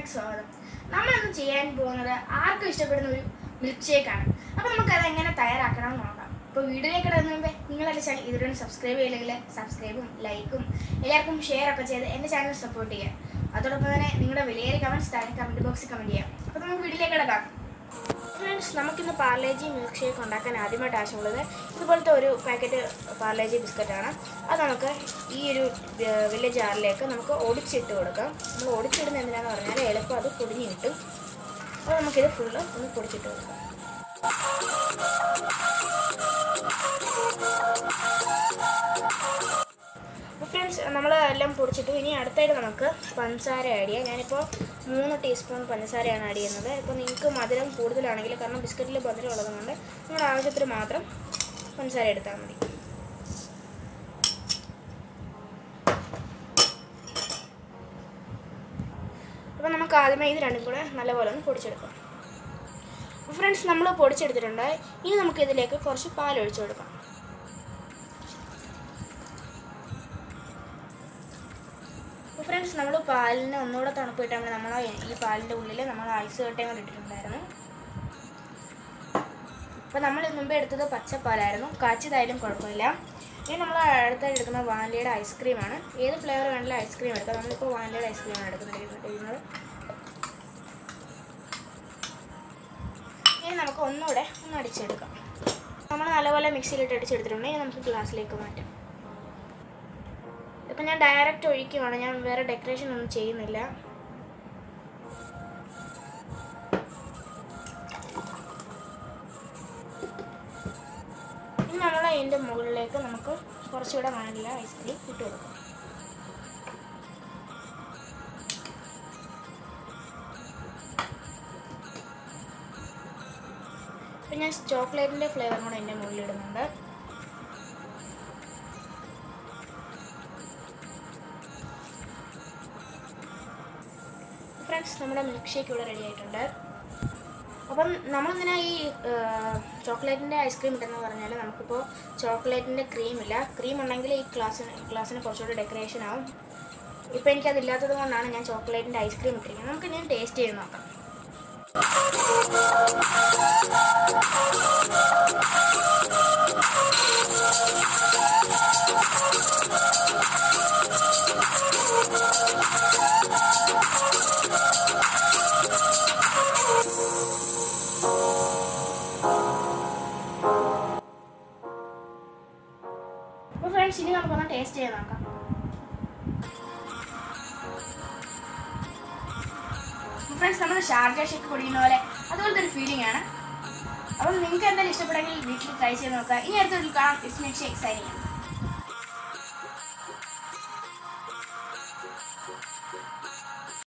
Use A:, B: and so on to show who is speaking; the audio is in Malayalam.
A: ചാനലിലേക്ക് സ്വാഗതം നമ്മളിന്ന് ചെയ്യാൻ പോകുന്നത് ആർക്കും ഇഷ്ടപ്പെടുന്ന ഒരു മിൽക്ക് ഷേക്കാണ് അപ്പോൾ നമുക്ക് അത് എങ്ങനെ തയ്യാറാക്കണം എന്ന് നോക്കാം അപ്പോൾ വീഡിയോയിലേക്ക് ഇടുന്നതിന് മുമ്പേ നിങ്ങൾ എൻ്റെ ചാനൽ ഇതുവരെ സബ്സ്ക്രൈബ് ചെയ്യില്ലെങ്കിൽ സബ്സ്ക്രൈബും ലൈക്കും എല്ലാവർക്കും ഷെയർ ഒക്കെ ചെയ്ത് എൻ്റെ ചാനൽ സപ്പോർട്ട് ചെയ്യാം അതോടൊപ്പം തന്നെ നിങ്ങളുടെ വിലയേറിയ കമൻറ്റ്സ് താഴെ കമൻറ്റ് ബോക്സിൽ കമൻറ്റ് ചെയ്യാം അപ്പോൾ നമുക്ക് വീഡിയോയിലേക്ക് കിടക്കാം ഫ്രണ്ട്സ് നമുക്കിന്ന് പാർലേജി മിൽക്ക് ഷേക്ക് ഉണ്ടാക്കാൻ ആദ്യമായിട്ട് ആവശ്യമുള്ളത് ഇതുപോലത്തെ ഒരു പാക്കറ്റ് പാർലേജി ബിസ്ക്കറ്റാണ് അത് നമുക്ക് ഈ ഒരു ഏർ, വലിയ ജാറിലേക്ക് നമുക്ക് ഒടിച്ചിട്ട് കൊടുക്കാം നമ്മൾ ഒടിച്ചിടുന്ന എന്തിനാന്ന് പറഞ്ഞാൽ എളുപ്പം അത് പൊടിഞ്ഞ് കിട്ടും അപ്പോൾ നമുക്കിത് ഫുള്ള് ഒന്ന് പൊടിച്ചിട്ട് കൊടുക്കാം ഫ്രണ്ട്സ് നമ്മൾ എല്ലാം പൊടിച്ചിട്ടു ഇനി അടുത്തായിട്ട് നമുക്ക് പഞ്ചസാര ആഡ് ചെയ്യാം ഞാനിപ്പോൾ മൂന്ന് ടീസ്പൂൺ പഞ്ചസാരയാണ് ആഡ് ചെയ്യുന്നത് ഇപ്പോൾ നിങ്ങൾക്ക് മധുരം കൂടുതലാണെങ്കിൽ കാരണം ബിസ്ക്കറ്റിൽ മധുരം ഉള്ളത് കൊണ്ട് നിങ്ങളുടെ ആവശ്യത്തിന് മാത്രം പഞ്ചസാര എടുത്താൽ മതി അപ്പോൾ നമുക്ക് ആദ്യമേ ഇത് രണ്ടും കൂടെ നല്ലപോലെ ഒന്ന് പൊടിച്ചെടുക്കാം ഫ്രണ്ട്സ് നമ്മൾ പൊടിച്ചെടുത്തിട്ടുണ്ട് ഇനി നമുക്ക് ഇതിലേക്ക് കുറച്ച് പാൽ ഒഴിച്ചു കൊടുക്കാം അപ്പോൾ ഫ്രണ്ട്സ് നമ്മൾ പാലിന് ഒന്നുകൂടെ തണുപ്പ് കിട്ടാൻ വേണ്ടി നമ്മൾ ഈ പാലിൻ്റെ ഉള്ളിൽ നമ്മൾ ഐസ് കട്ടയും കൂടെ ഇട്ടിട്ടുണ്ടായിരുന്നു അപ്പോൾ നമ്മൾ മുമ്പേ എടുത്തത് പച്ചപ്പാലായിരുന്നു കാച്ചിയതായാലും കുഴപ്പമില്ല ഇനി നമ്മൾ അടുത്തായിട്ട് എടുക്കുന്ന വാനിലയുടെ ഐസ്ക്രീമാണ് ഏത് ഫ്ലേവർ വേണമെങ്കിലും ഐസ്ക്രീം എടുക്കാം നമ്മളിപ്പോൾ വാനിലയുടെ ഐസ്ക്രീമാണ് എടുക്കുന്നത് ഇനി നമുക്ക് ഒന്നുകൂടെ ഒന്ന് അടിച്ചെടുക്കാം നമ്മൾ നല്ലപോലെ മിക്സിയിലിട്ട് അടിച്ചെടുത്തിട്ടുണ്ടെങ്കിൽ നമുക്ക് ഗ്ലാസ്സിലേക്ക് മാറ്റാം ഇപ്പം ഞാൻ ഡയറക്റ്റ് ഒഴിക്കുവാണ് ഞാൻ വേറെ ഡെക്കറേഷൻ ഒന്നും ചെയ്യുന്നില്ല ഇനി നമ്മൾ അതിൻ്റെ മുകളിലേക്ക് നമുക്ക് കുറച്ചുകൂടെ വാനില ഐസ്ക്രീം ഇട്ട് കൊടുക്കാം ഇപ്പം ഞാൻ ചോക്ലേറ്റിൻ്റെ ഫ്ലേവറും കൂടെ അതിൻ്റെ മുകളിൽ ഇടുന്നുണ്ട് ഫ്രണ്ട്സ് നമ്മുടെ മിൽക്ക് ഷേക്ക് ഇവിടെ റെഡി ആയിട്ടുണ്ട് അപ്പം നമ്മളെന്തിനാ ഈ ചോക്ലേറ്റിൻ്റെ ഐസ്ക്രീം ഇട്ടെന്ന് പറഞ്ഞാൽ നമുക്കിപ്പോൾ ചോക്ലേറ്റിൻ്റെ ക്രീം ഇല്ല ക്രീം ഉണ്ടെങ്കിൽ ഈ ക്ലാസ്സിന് ക്ലാസ്സിന് കുറച്ചുകൂടി ഡെക്കറേഷൻ ആവും ഇപ്പോൾ എനിക്കതില്ലാത്തത് കൊണ്ടാണ് ഞാൻ ചോക്ലേറ്റിൻ്റെ ഐസ്ക്രീം ഇട്ടിരിക്കുന്നത് നമുക്ക് ഞാൻ ടേസ്റ്റ് ചെയ്ത് നോക്കാം അപ്പോൾ ഫ്രണ്ട്സ് ഇനി നമുക്കൊന്ന് ടേസ്റ്റ് ചെയ്ത് നോക്കാം ഫ്രണ്ട്സ് നമ്മൾ ഷാർജ ഷേക്ക് കുടിക്കുന്ന പോലെ അതുപോലത്തെ ഒരു ഫീലിംഗ് ആണ് അപ്പം നിങ്ങൾക്ക് എന്തായാലും ഇഷ്ടപ്പെടുമെങ്കിൽ വീട്ടിൽ ട്രൈ ചെയ്ത് നോക്കുക ഇനി അടുത്തൊരു കാണാം ഇറ്റ്സ് നെക്സ്റ്റ് എക്സൈറ്റിംഗ്